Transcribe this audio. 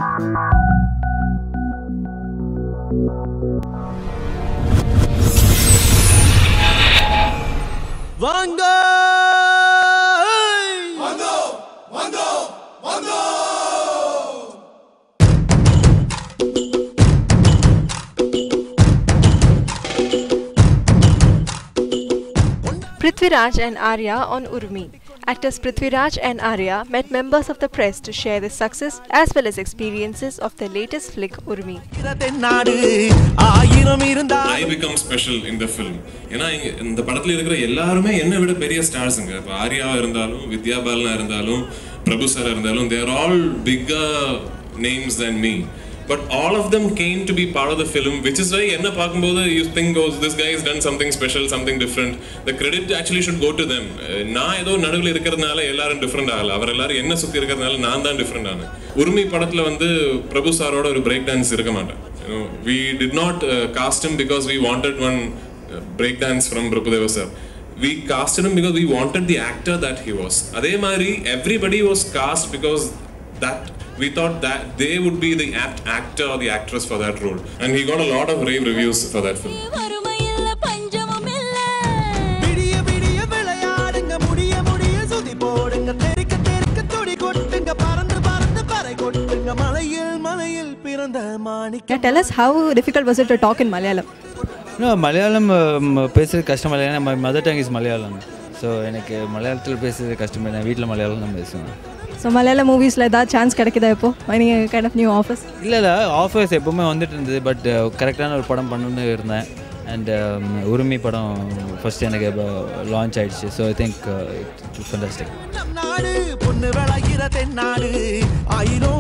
வாங்க Prithviraj and Arya on Urmi. Actors Prithviraj and Arya met members of the press to share the success as well as experiences of their latest flick Urmi. தென்னாடு ஆயிரம் இருந்தா I become special இந்த film ஏன்னா இங்க இந்த படத்துல இருக்கிற எல்லாருமே என்னை விட பெரிய ஸ்டார்ஸுங்க இப்போ ஆர்யாவா இருந்தாலும் வித்யா பாலனா இருந்தாலும் பிரபு சார் இருந்தாலும் there all bigger names than me but all of them came to be part of the film which is why என்ன பார்க்கும்போது you think cause this guy has done something special something different the credit actually should go to them ah நான் ஏதோ நடுவில் இருக்கிறதுனால எல்லாரும் different ஆகல அவர் எல்லாரும் என்ன சுத்தி இருக்கிறதுனால நான் தான் டிஃப்ரெண்ட் ஆனேன் உரிமை படத்துல வந்து பிரபு சாரோட ஒரு பிரேக் டான்ஸ் இருக்க மாட்டேன் You know, we did not uh, cast him because we wanted one uh, breakdance from Prabhudeva sir. We casted him because we wanted the actor that he was. Adhe mari, everybody was cast because that we thought that they would be the apt actor or the actress for that role. And he got a lot of rave reviews for that film. வறுமையில்ல பஞ்சமும் இல்ல விடிய விடிய விளையாடுங்க முடிய முடிய சுதி போடுங்க தெறிக்க தெறிக்க துடி கொட்டுங்க பறந்து பறந்து பறை கொட்டுங்க மலையில் மலையில் பிறந்த மாணிக்க Yeah, tell us how difficult was it to talk in Malayalam? No, Malayalam ம், பேசுறது கஷ்டம் இல்லை ஏன்னா mother tongue is Malayalam so எனக்கு மலையாளத்தில் பேசுறது கஷ்டம் இல்லை வீட்டில் மலையாளம் தான் பேசுவேன் ஸோ மலையாள மூவிஸில் ஏதாவது சான்ஸ் கிடைக்குதா இப்போ நீங்கள் கைண்ட் ஆஃப் நியூ ஆஃபர்ஸ் இல்லை இல்லை ஆஃபர்ஸ் எப்பவுமே வந்துட்டு இருந்தது பட் கரெக்டான ஒரு படம் பண்ணணும்னு இருந்தேன் அண்ட் உரிமை படம் ஃபர்ஸ்ட் எனக்கு லான்ச் ஆயிடுச்சு ஸோ ஐ திங்க் ஃபண்டாஸ்டிக் நம் நாடு பொண்ணு விளைகிற தென்னாடு ஆயிரம்